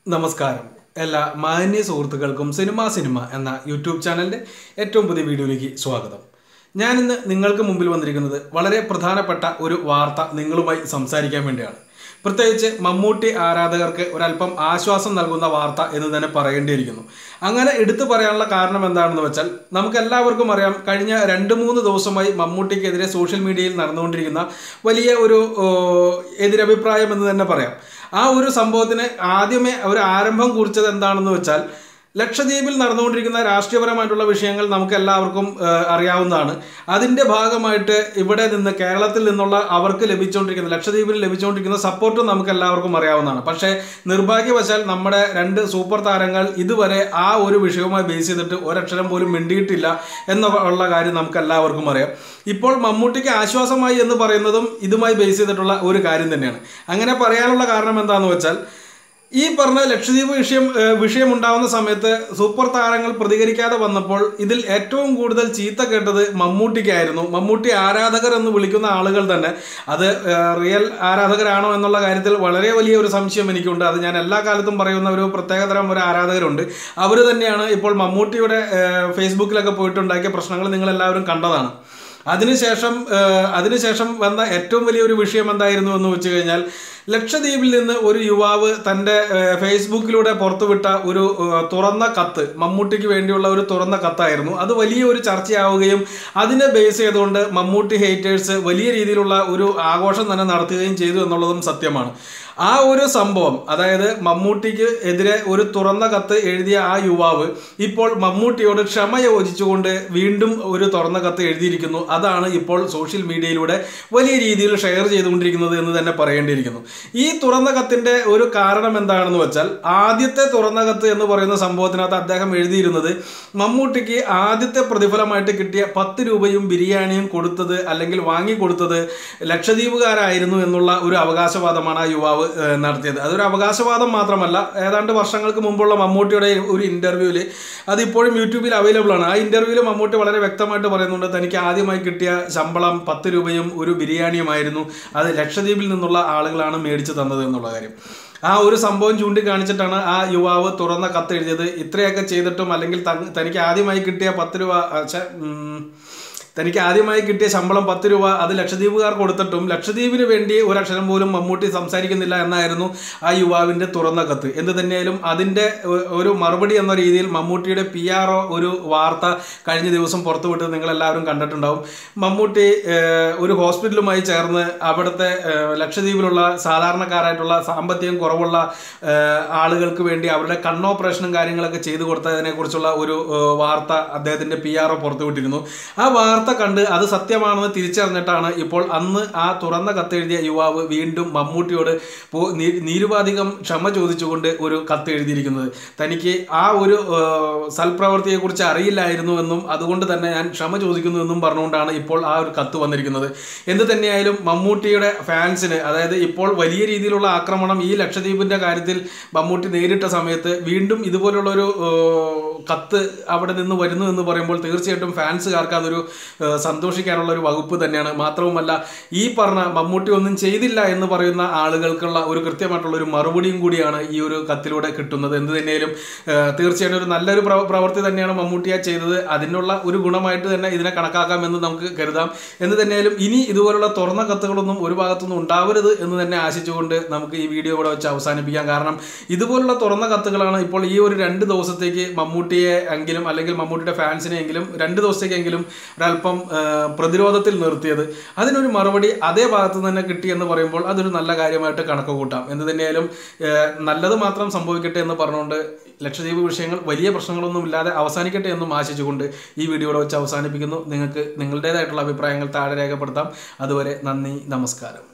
നമസ്കാരം എല്ലാ മാന്യ സുഹൃത്തുക്കൾക്കും സിനിമ സിനിമ എന്ന യൂട്യൂബ് ചാനലിൻ്റെ ഏറ്റവും പുതിയ വീഡിയോയിലേക്ക് സ്വാഗതം ഞാനിന്ന് നിങ്ങൾക്ക് മുമ്പിൽ വന്നിരിക്കുന്നത് വളരെ പ്രധാനപ്പെട്ട ഒരു വാർത്ത നിങ്ങളുമായി സംസാരിക്കാൻ വേണ്ടിയാണ് പ്രത്യേകിച്ച് മമ്മൂട്ടി ആരാധകർക്ക് ഒരല്പം ആശ്വാസം നൽകുന്ന വാർത്ത എന്ന് തന്നെ പറയേണ്ടിയിരിക്കുന്നു അങ്ങനെ എടുത്തു പറയാനുള്ള കാരണം എന്താണെന്ന് വെച്ചാൽ നമുക്ക് എല്ലാവർക്കും അറിയാം കഴിഞ്ഞ രണ്ട് മൂന്ന് ദിവസമായി മമ്മൂട്ടിക്കെതിരെ സോഷ്യൽ മീഡിയയിൽ നടന്നുകൊണ്ടിരിക്കുന്ന വലിയ ഒരു ഓ, എതിരഭിപ്രായം എന്ന് തന്നെ പറയാം ആ ഒരു സംഭവത്തിന് ആദ്യമേ ഒരു ആരംഭം കുറിച്ചത് എന്താണെന്ന് വെച്ചാൽ ലക്ഷദ്വീപിൽ നടന്നുകൊണ്ടിരിക്കുന്ന രാഷ്ട്രീയപരമായിട്ടുള്ള വിഷയങ്ങൾ നമുക്ക് എല്ലാവർക്കും ഏഹ്, അറിയാവുന്നതാണ് അതിന്റെ ഭാഗമായിട്ട് ഇവിടെ നിന്ന് കേരളത്തിൽ നിന്നുള്ള അവർക്ക് ലഭിച്ചുകൊണ്ടിരിക്കുന്ന ലക്ഷദ്വീപിൽ ലഭിച്ചുകൊണ്ടിരിക്കുന്ന സപ്പോർട്ടും നമുക്ക് എല്ലാവർക്കും അറിയാവുന്നതാണ് പക്ഷേ നിർഭാഗ്യവശാൽ നമ്മുടെ രണ്ട് സൂപ്പർ താരങ്ങൾ ഇതുവരെ ആ ഒരു വിഷയവുമായി ബേസ് ചെയ്തിട്ട് ഒരക്ഷരം പോലും മിണ്ടിയിട്ടില്ല എന്നുള്ള കാര്യം നമുക്ക് എല്ലാവർക്കും അറിയാം ഇപ്പോൾ മമ്മൂട്ടിക്ക് ആശ്വാസമായി എന്ന് പറയുന്നതും ഇതുമായി ബേസ് ചെയ്തിട്ടുള്ള ഒരു കാര്യം തന്നെയാണ് അങ്ങനെ പറയാനുള്ള കാരണം എന്താണെന്ന് വെച്ചാൽ ഈ പറഞ്ഞ ലക്ഷദ്വീപ് വിഷയം ഏഹ് വിഷയമുണ്ടാവുന്ന സമയത്ത് സൂപ്പർ താരങ്ങൾ പ്രതികരിക്കാതെ വന്നപ്പോൾ ഇതിൽ ഏറ്റവും കൂടുതൽ ചീത്ത കേട്ടത് മമ്മൂട്ടിക്കായിരുന്നു മമ്മൂട്ടി ആരാധകർ എന്ന് വിളിക്കുന്ന ആളുകൾ തന്നെ അത് ഏഹ് റിയൽ ആരാധകരാണോ എന്നുള്ള കാര്യത്തിൽ വളരെ വലിയ ഒരു സംശയം എനിക്കുണ്ട് അത് ഞാൻ എല്ലാ കാലത്തും പറയുന്ന ഒരു പ്രത്യേകതരം ഒരു ആരാധകരുണ്ട് അവർ തന്നെയാണ് ഇപ്പോൾ മമ്മൂട്ടിയുടെ ഏഹ് ഫേസ്ബുക്കിലൊക്കെ പോയിട്ടുണ്ടാക്കിയ പ്രശ്നങ്ങൾ നിങ്ങൾ എല്ലാവരും കണ്ടതാണ് അതിനുശേഷം ഏഹ് അതിനുശേഷം വന്ന ഏറ്റവും വലിയൊരു വിഷയം എന്തായിരുന്നു എന്ന് വെച്ച് കഴിഞ്ഞാൽ ലക്ഷദ്വീപിൽ നിന്ന് ഒരു യുവാവ് തൻ്റെ ഏഹ് ഫേസ്ബുക്കിലൂടെ പുറത്തുവിട്ട ഒരു ഏഹ് തുറന്ന കത്ത് മമ്മൂട്ടിക്ക് വേണ്ടിയുള്ള ഒരു തുറന്ന കത്തായിരുന്നു അത് വലിയ ഒരു ചർച്ചയാവുകയും അതിനെ ബേസ് ചെയ്തുകൊണ്ട് മമ്മൂട്ടി ഹേറ്റേഴ്സ് വലിയ രീതിയിലുള്ള ഒരു ആഘോഷം തന്നെ നടത്തുകയും ചെയ്തു എന്നുള്ളതും സത്യമാണ് ആ ഒരു സംഭവം അതായത് മമ്മൂട്ടിക്ക് എതിരെ ഒരു തുറന്ന കത്ത് എഴുതിയ ആ യുവാവ് ഇപ്പോൾ മമ്മൂട്ടിയോട് ക്ഷമ യോജിച്ചുകൊണ്ട് വീണ്ടും ഒരു തുറന്ന കത്ത് എഴുതിയിരിക്കുന്നു അതാണ് ഇപ്പോൾ സോഷ്യൽ മീഡിയയിലൂടെ വലിയ രീതിയിൽ ഷെയർ ചെയ്തുകൊണ്ടിരിക്കുന്നത് എന്ന് തന്നെ പറയേണ്ടിയിരിക്കുന്നു ഈ തുറന്ന കത്തിന്റെ ഒരു കാരണം എന്താണെന്ന് വെച്ചാൽ ആദ്യത്തെ തുറന്ന കത്ത് എന്ന് പറയുന്ന സംഭവത്തിനകത്ത് അദ്ദേഹം എഴുതിയിരുന്നത് മമ്മൂട്ടിക്ക് ആദ്യത്തെ പ്രതിഫലമായിട്ട് കിട്ടിയ പത്ത് രൂപയും ബിരിയാണിയും കൊടുത്തത് അല്ലെങ്കിൽ വാങ്ങിക്കൊടുത്തത് ലക്ഷദ്വീപുകാരായിരുന്നു എന്നുള്ള ഒരു അവകാശവാദമാണ് ആ യുവാവ് ഏഹ്, നടത്തിയത് അതൊരു അവകാശവാദം മാത്രമല്ല ഏതാണ്ട് വർഷങ്ങൾക്ക് മുമ്പുള്ള മമ്മൂട്ടിയുടെ ഒരു ഇന്റർവ്യൂവിൽ അതിപ്പോഴും യൂട്യൂബിൽ അവൈലബിൾ ആണ് ആ ഇന്റർവ്യൂവിൽ മമ്മൂട്ടി വളരെ വ്യക്തമായിട്ട് പറയുന്നുണ്ട് തനിക്ക് ആദ്യമായി കിട്ടിയ ശമ്പളം പത്ത് രൂപയും ഒരു ബിരിയാണിയുമായിരുന്നു അത് ലക്ഷദ്വീപിൽ നിന്നുള്ള ആളുകളാണ് മേടിച്ചു തന്നത് എന്നുള്ള കാര്യം ആ ഒരു സംഭവം ചൂണ്ടിക്കാണിച്ചിട്ടാണ് ആ യുവാവ് തുറന്ന കത്ത് എഴുതിയത് ഇത്രയൊക്കെ ചെയ്തിട്ടും അല്ലെങ്കിൽ തൻ- തനിക്ക് ആദ്യമായി കിട്ടിയ പത്ത് രൂപ ആ, ഛെ, ഉം, തനിക്ക് ആദ്യമായി കിട്ടിയ ശമ്പളം പത്ത് രൂപ അത് ലക്ഷദ്വീപുകാർ കൊടുത്തിട്ടും ലക്ഷദ്വീപിന് വേണ്ടി ഒരക്ഷരം പോലും മമ്മൂട്ടി സംസാരിക്കുന്നില്ല എന്നായിരുന്നു ആ യുവാവിന്റെ തുറന്ന കത്ത് എന്ത് തന്നെയായാലും അതിന്റെ ഒ- ഒരു മറുപടി എന്ന രീതിയിൽ മമ്മൂട്ടിയുടെ പി ആർ ഒരു വാർത്ത കഴിഞ്ഞ ദിവസം പുറത്തുവിട്ടത് നിങ്ങൾ എല്ലാവരും കണ്ടിട്ടുണ്ടാവും മമ്മൂട്ടി ഏഹ്, ഒരു ഹോസ്പിറ്റലുമായി ചേർന്ന് അവിടുത്തെ ഏഹ്, ലക്ഷദ്വീപിലുള്ള സാധാരണക്കാരായിട്ടുള്ള സാമ്പത്തികം കുറവുള്ള ഏഹ്, ആളുകൾക്ക് വേണ്ടി അവരുടെ കണ്ണോപ്പറേഷനും കാര്യങ്ങളൊക്കെ ചെയ്തു കൊടുത്തതിനെ കുറിച്ചുള്ള ഒരു ഏഹ്, വാർത്ത അദ്ദേഹത്തിന്റെ പി ആർ പുറത്തുവിട്ടിരുന്നു ആ വാർത്ത കണ്ട് അത് സത്യമാണെന്ന് തിരിച്ചറിഞ്ഞിട്ടാണ് ഇപ്പോൾ അന്ന് ആ തുറന്ന കത്തെഴുതിയ യുവാവ് വീണ്ടും മമ്മൂട്ടിയോട് പോ- നീ- നിരുപാധികം ക്ഷമ ചോദിച്ചുകൊണ്ട് ഒരു കത്ത് എഴുതിയിരിക്കുന്നത് തനിക്ക് ആ ഒരു ഏഹ്, സൽപ്രവൃത്തിയെക്കുറിച്ച് അറിയില്ലായിരുന്നു എന്നും അതുകൊണ്ട് തന്നെ ഞാൻ ക്ഷമ ചോദിക്കുന്നു എന്നും പറഞ്ഞുകൊണ്ടാണ് ഇപ്പോൾ ആ ഒരു കത്ത് വന്നിരിക്കുന്നത് എന്ത് തന്നെയായാലും മമ്മൂട്ടിയുടെ ഫാൻസിന് അതായത് ഇപ്പോൾ വലിയ രീതിയിലുള്ള ആക്രമണം ഈ ലക്ഷദ്വീപിന്റെ കാര്യത്തിൽ മമ്മൂട്ടി നേരിട്ട സമയത്ത് വീണ്ടും ഇതുപോലുള്ള ഒരു ഏഹ്, കത്ത് അവിടെ നിന്ന് വരുന്നു എന്ന് പറയുമ്പോൾ തീർച്ചയായിട്ടും ഫാൻസുകാർക്ക് അതൊരു ഏഹ്, സന്തോഷിക്കാനുള്ള ഒരു വകുപ്പ് തന്നെയാണ് മാത്രവുമല്ല ഈ പറഞ്ഞ മമ്മൂട്ടി ഒന്നും ചെയ്തില്ല എന്ന് പറയുന്ന ആളുകൾക്കുള്ള ഒരു കൃത്യമായിട്ടുള്ള ഒരു മറുപടിയും കൂടിയാണ് ഈ ഒരു കത്തിലൂടെ കിട്ടുന്നത് എന്ത് തന്നെയാലും ഏഹ്, തീർച്ചയായിട്ടും ഒരു നല്ലൊരു പ്രവ- പ്രവൃത്തി തന്നെയാണ് മമ്മൂട്ടിയ ചെയ്തത് അതിനുള്ള ഒരു ഗുണമായിട്ട് തന്നെ ഇതിനെ കണക്കാക്കാമെന്ന് നമുക്ക് കരുതാം എന്ന് തന്നെയാലും ഇനി ഇതുപോലുള്ള തുറന്ന കത്തുകളൊന്നും ഒരു ഭാഗത്തുനിന്നും ഉണ്ടാവരുത് എന്ന് തന്നെ ആശിച്ചുകൊണ്ട് നമുക്ക് ഈ വീഡിയോ ഇവിടെ വെച്ച് അവസാനിപ്പിക്കാം കാരണം ഇതുപോലുള്ള തുറന്ന കത്തുകളാണ് ഇപ്പോൾ ഈ ഒരു രണ്ട് ദിവസത്തേക്ക് മമ്മൂട്ടിയെ എങ്കിലും അല്ലെങ്കിൽ മമ്മൂട്ടിയുടെ ഫാൻസിനെ എങ്കിലും രണ്ട് ദിവസത്തേക്കെങ്കിലും ഒരല്പം ആ, പ്രതിരോധത്തിൽ നിർത്തിയത് അതിനൊരു മറുപടി അതേ ഭാഗത്ത് നിന്ന് തന്നെ കിട്ടി എന്ന് പറയുമ്പോൾ അതൊരു നല്ല കാര്യമായിട്ട് കണക്ക് കൂട്ടാം എന്ത് തന്നെയായാലും ആ, നല്ലത് മാത്രം സംഭവിക്കട്ടെ എന്ന് പറഞ്ഞുകൊണ്ട് ലക്ഷദ്വീപ് വിഷയങ്ങൾ വലിയ പ്രശ്നങ്ങളൊന്നും ഇല്ലാതെ അവസാനിക്കട്ടെ എന്നും ആശിച്ചുകൊണ്ട് ഈ വീഡിയോ ഇവിടെ വെച്ച് അവസാനിപ്പിക്കുന്നു നിങ്ങൾക്ക് നിങ്ങളുടേതായിട്ടുള്ള അഭിപ്രായങ്ങൾ താഴെ രേഖപ്പെടുത്താം അതുവരെ നന്ദി നമസ്കാരം